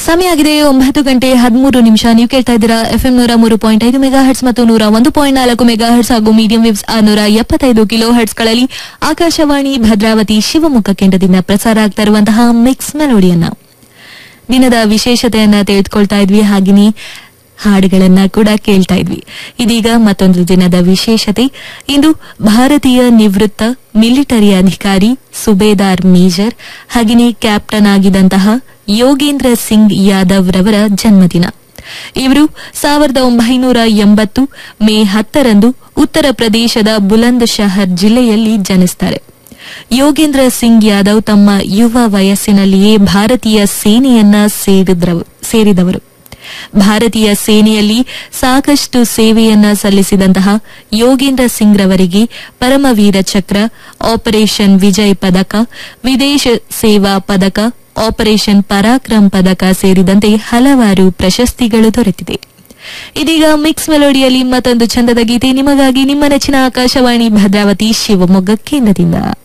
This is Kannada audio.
ಸಮಯ ಆಗಿದೆ ಒಂಬತ್ತು ಗಂಟೆ ಹದಿಮೂರು ನಿಮಿಷ ನೀವು ಕೇಳ್ತಾ ಇದ್ದೀರಾ ಎಫ್ಎಂ ನೂರ ಮೂರು ಪಾಯಿಂಟ್ ಐದು ಮೆಗಾ ಹರ್ಟ್ಸ್ ಮತ್ತು ನೂರ ಒಂದು ಪಾಯಿಂಟ್ ನಾಲ್ಕು ಮೆಗಾ ಹರ್ಟ್ಸ್ ಹಾಗೂ ಮೀಡಿಯಂ ವೇವ್ಸ್ ಆರ್ನೂರ ಎಪ್ಪತ್ತೈದು ಕಿಲೋ ಹರ್ಟ್ಸ್ಗಳಲ್ಲಿ ಆಕಾಶವಾಣಿ ಭದ್ರಾವತಿ ಶಿವಮೊಗ್ಗ ಕೇಂದ್ರದಿಂದ ಪ್ರಸಾರ ಆಗ್ತಾ ಇರುವಂತಹ ಮಿಕ್ಸ್ ಮೆಲೋಡಿಯನ್ನ ದಿನದ ವಿಶೇಷತೆಯನ್ನ ತಿಳಿದುಕೊಳ್ತಾ ಇದ್ವಿ ಹಾಗೆಯೇ ಹಾಡುಗಳನ್ನ ಕೂಡ ಕೇಳ್ತಾ ಇದ್ವಿ ಇದೀಗ ಮತ್ತೊಂದು ದಿನದ ವಿಶೇಷತೆ ಇಂದು ಭಾರತೀಯ ನಿವೃತ್ತ ಮಿಲಿಟರಿ ಅಧಿಕಾರಿ ಸುಬೇದಾರ್ ಮೇಜರ್ ಹಾಗೆಯೇ ಕ್ಯಾಪ್ಟನ್ ಆಗಿದ್ದಂತಹ ಯೋಗೇಂದ್ರ ಸಿಂಗ್ ಯಾದವ್ ರವರ ಜನ್ಮದಿನ ಇವರು ಸಾವಿರದ ಒಂಬೈನೂರ ಎಂಬತ್ತು ಮೇ ಹತ್ತರಂದು ಉತ್ತರ ಪ್ರದೇಶದ ಬುಲಂದ್ ಶಹರ್ ಜಿಲ್ಲೆಯಲ್ಲಿ ಜನಿಸ್ತಾರೆ ಯೋಗೇಂದ್ರ ಸಿಂಗ್ ಯಾದವ್ ತಮ್ಮ ಯುವ ವಯಸ್ಸಿನಲ್ಲಿಯೇ ಭಾರತೀಯ ಸೇನೆಯನ್ನ ಸೇರಿದ್ರವ- ಸೇರಿದವರು ಭಾರತೀಯ ಸೇನೆಯಲ್ಲಿ ಸಾಕಷ್ಟು ಸೇವೆಯನ್ನ ಸಲ್ಲಿಸಿದಂತಹ ಯೋಗೇಂದ್ರ ಸಿಂಗ್ ರವರಿಗೆ ಪರಮವೀರ ಚಕ್ರ ಆಪರೇಷನ್ ವಿಜಯ್ ಪದಕ ವಿದೇಶ ಸೇವಾ ಪದಕ ಆಪರೇಷನ್ ಪರಾಕ್ರಮ್ ಪದಕ ಸೇರಿದಂತೆ ಹಲವಾರು ಪ್ರಶಸ್ತಿಗಳು ದೊರೆತಿದೆ ಇದೀಗ ಮಿಕ್ಸ್ ಮೆಲೋಡಿಯಲ್ಲಿ ಮತ್ತೊಂದು ಚಂದದ ಗೀತೆ ನಿಮಗಾಗಿ ನಿಮ್ಮ ನೆಚ್ಚಿನ ಆಕಾಶವಾಣಿ ಭದ್ರಾವತಿ ಶಿವಮೊಗ್ಗ ಕೇಂದ್ರದಿಂದ